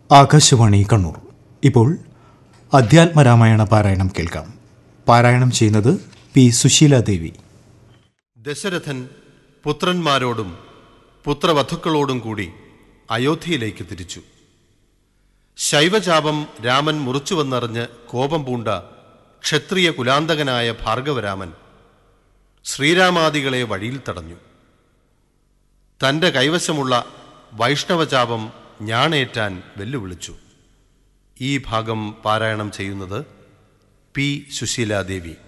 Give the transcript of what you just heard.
ആകാശവാണി കണ്ണൂർ ഇപ്പോൾ അധ്യാത്മരാമായണ പാരായണം കേൾക്കാം പാരായണം ചെയ്യുന്നത് പി സുശീലാദേവി ദശരഥൻ പുത്രന്മാരോടും പുത്രവധുക്കളോടും കൂടി അയോധ്യയിലേക്ക് തിരിച്ചു ശൈവചാപം രാമൻ മുറിച്ചുവെന്നറിഞ്ഞ് കോപം പൂണ്ട ക്ഷത്രിയ കുലാന്തകനായ ഭാർഗവരാമൻ ശ്രീരാമാദികളെ വഴിയിൽ തടഞ്ഞു തന്റെ കൈവശമുള്ള വൈഷ്ണവചാപം ഞാണേറ്റാൻ വെല്ലുവിളിച്ചു ഈ ഭാഗം പാരായണം ചെയ്യുന്നത് പി സുശീലാദേവി